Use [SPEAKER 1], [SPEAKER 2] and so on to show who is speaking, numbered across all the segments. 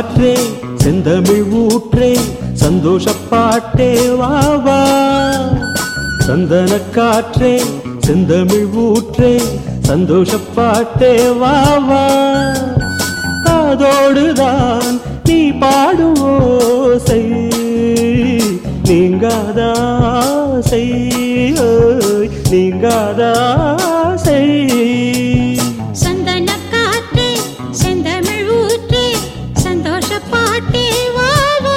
[SPEAKER 1] காற்றே செந்தமிழ் ஊற்றே சந்தோஷப்பாட்டே வா வா சந்தன காற்றே செந்தமிழ் ஊற்றே சந்தோஷப்பாட்டே வா வா அதோடுதான் நீ பாடும் ஓசை நீங்காதாசை ஓய், நீங்காதாசை
[SPEAKER 2] சந்தன காற்றே செந்தமிழ் ஊற்றே சந்தோஷ பாட்டே வா வா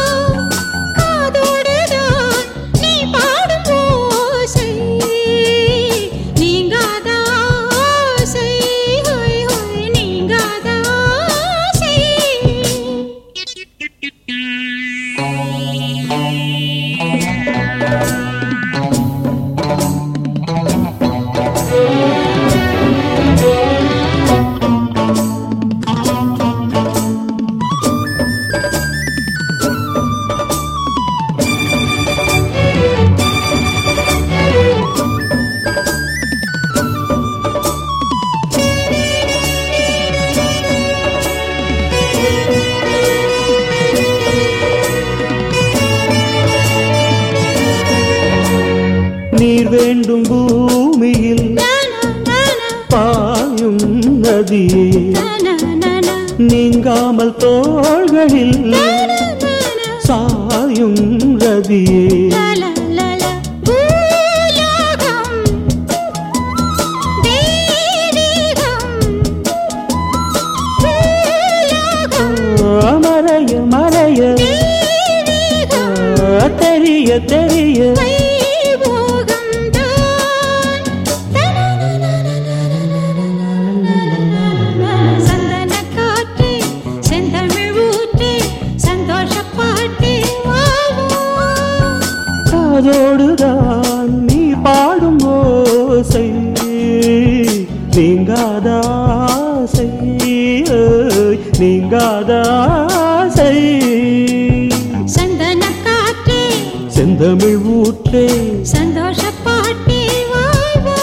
[SPEAKER 2] காதோடுதான் நீ பாடும் ஓசை நீங்காத ஆசை ஹோய் ஹோய் நீங்காத ஆசை
[SPEAKER 1] நீர் வேண்டும் பூமியில்
[SPEAKER 2] நானா நானா
[SPEAKER 1] பாயும் நதியே
[SPEAKER 2] நானா நானா
[SPEAKER 1] நீங்காமல் தோள்களில்
[SPEAKER 2] நானா
[SPEAKER 1] சாயும் ரதியே
[SPEAKER 2] லல லல பூலோகம் தெய்வீகம் பூலோகம்
[SPEAKER 1] மறைய மறைய
[SPEAKER 2] தெய்வீகம்
[SPEAKER 1] தெரிய தெரிய
[SPEAKER 2] வைபோகம் சந்தன காற்றே செந்தமிழ் ஊற்றே சந்தோஷ பாட்டே
[SPEAKER 1] காதோடுதான் நீ பாடும் ஓசை நீங்காதாசை ஓய், நீங்காதாசை
[SPEAKER 2] சந்தன காற்றே
[SPEAKER 1] செந்தமிழ் ஊற்றே
[SPEAKER 2] சந்தோஷ பாட்டே வா வா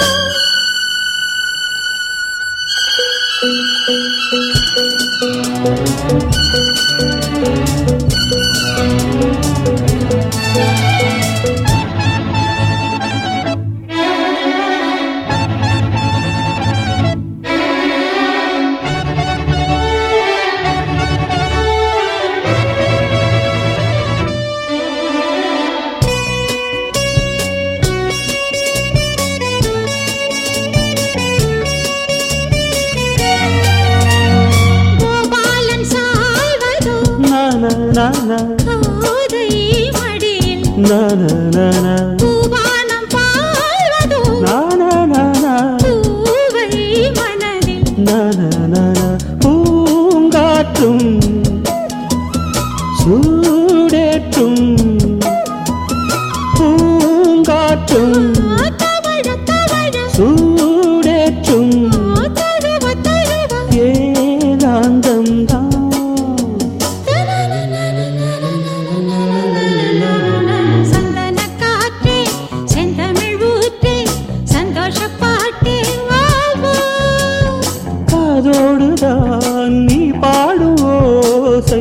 [SPEAKER 2] கோபாலன் சாய்வதோ
[SPEAKER 1] நான நான
[SPEAKER 2] கோதை மடியில்
[SPEAKER 1] நான நான
[SPEAKER 2] பூவானம் பாழ்வதோ
[SPEAKER 1] நான நான
[SPEAKER 2] பூவை மனதில்
[SPEAKER 1] நனநன பூங்காற்றும் சூடேற்றும் பூங்காற்றும்
[SPEAKER 2] தவழ தவழ
[SPEAKER 1] சூடேற்றும்
[SPEAKER 2] தழுவ தழுவ
[SPEAKER 1] ஏகாந்தம்
[SPEAKER 2] சந்தன காற்றே செந்தமிழ் ஊற்றே சந்தோஷ பாட்டே வா வா
[SPEAKER 1] காதோடுதான் நீ பாடும் ஓசை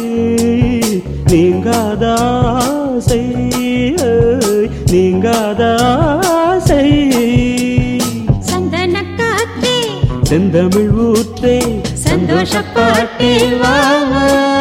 [SPEAKER 1] நீங்காதாசை ஏய், நீங்காதாசை
[SPEAKER 2] சந்தன காற்றே
[SPEAKER 1] செந்தமிழ் ஊற்றே
[SPEAKER 2] சந்தோஷ பாட்டே வா வா